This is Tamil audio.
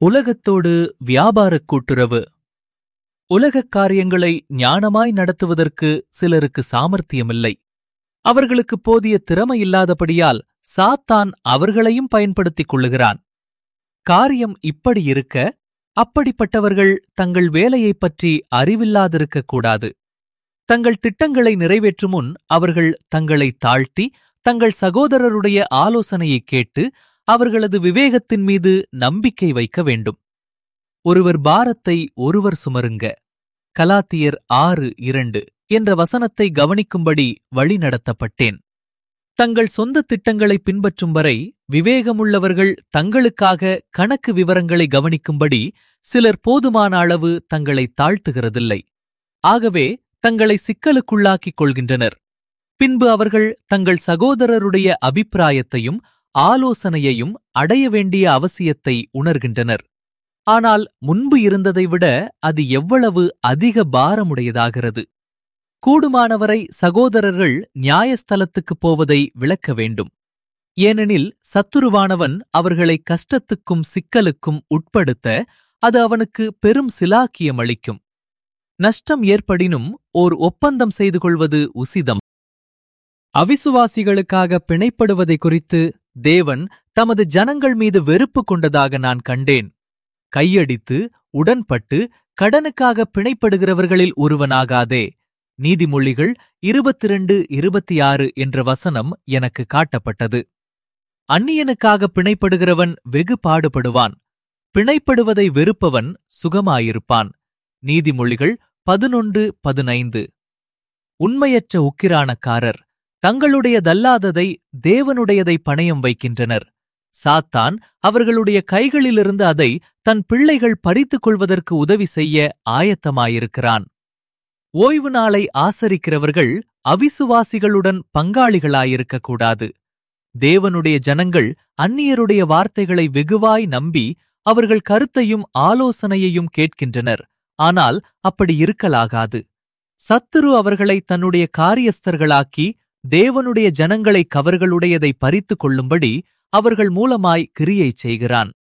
உலகத்தோடு வியாபாரக் கூட்டுறவு உலகக் காரியங்களை ஞானமாய் நடத்துவதற்கு சிலருக்கு சாமர்த்தியமில்லை அவர்களுக்கு போதிய திறமையில்லாதபடியால் சாத்தான் அவர்களையும் பயன்படுத்திக் கொள்ளுகிறான் காரியம் இப்படி இருக்க அப்படிப்பட்டவர்கள் தங்கள் வேலையைப் பற்றி அறிவில்லாதிருக்கக் கூடாது தங்கள் திட்டங்களை நிறைவேற்றும் முன் அவர்கள் தங்களை தாழ்த்தி தங்கள் சகோதரருடைய ஆலோசனையைக் கேட்டு அவர்களது விவேகத்தின் மீது நம்பிக்கை வைக்க வேண்டும் ஒருவர் பாரத்தை ஒருவர் சுமருங்க கலாத்தியர் ஆறு இரண்டு என்ற வசனத்தை கவனிக்கும்படி வழிநடத்தப்பட்டேன் தங்கள் சொந்த திட்டங்களை பின்பற்றும் வரை விவேகமுள்ளவர்கள் தங்களுக்காக கணக்கு விவரங்களை கவனிக்கும்படி சிலர் போதுமான அளவு தங்களை தாழ்த்துகிறதில்லை ஆகவே தங்களை சிக்கலுக்குள்ளாக்கிக் கொள்கின்றனர் பின்பு அவர்கள் தங்கள் சகோதரருடைய அபிப்பிராயத்தையும் ஆலோசனையையும் அடைய வேண்டிய அவசியத்தை உணர்கின்றனர் ஆனால் முன்பு இருந்ததை விட அது எவ்வளவு அதிக பாரமுடையதாகிறது கூடுமானவரை சகோதரர்கள் நியாயஸ்தலத்துக்குப் போவதை விளக்க வேண்டும் ஏனெனில் சத்துருவானவன் அவர்களை கஷ்டத்துக்கும் சிக்கலுக்கும் உட்படுத்த அது அவனுக்கு பெரும் சிலாக்கியம் அளிக்கும் நஷ்டம் ஏற்படினும் ஓர் ஒப்பந்தம் செய்து கொள்வது உசிதம் அவிசுவாசிகளுக்காக பிணைப்படுவதை குறித்து தேவன் தமது ஜனங்கள் மீது வெறுப்பு கொண்டதாக நான் கண்டேன் கையடித்து உடன்பட்டு கடனுக்காக பிணைப்படுகிறவர்களில் ஒருவனாகாதே நீதிமொழிகள் இருபத்திரண்டு இருபத்தி ஆறு என்ற வசனம் எனக்கு காட்டப்பட்டது அந்நியனுக்காக பிணைப்படுகிறவன் வெகு பாடுபடுவான் பிணைப்படுவதை வெறுப்பவன் சுகமாயிருப்பான் நீதிமொழிகள் பதினொன்று பதினைந்து உண்மையற்ற உக்கிரானக்காரர் தங்களுடையதல்லாததை தேவனுடையதை பணயம் வைக்கின்றனர் சாத்தான் அவர்களுடைய கைகளிலிருந்து அதை தன் பிள்ளைகள் பறித்துக் கொள்வதற்கு உதவி செய்ய ஆயத்தமாயிருக்கிறான் ஓய்வு நாளை ஆசரிக்கிறவர்கள் அவிசுவாசிகளுடன் பங்காளிகளாயிருக்கக்கூடாது தேவனுடைய ஜனங்கள் அந்நியருடைய வார்த்தைகளை வெகுவாய் நம்பி அவர்கள் கருத்தையும் ஆலோசனையையும் கேட்கின்றனர் ஆனால் அப்படி இருக்கலாகாது சத்துரு அவர்களை தன்னுடைய காரியஸ்தர்களாக்கி தேவனுடைய ஜனங்களை கவர்களுடையதை பறித்துக் கொள்ளும்படி அவர்கள் மூலமாய் கிரியை செய்கிறான்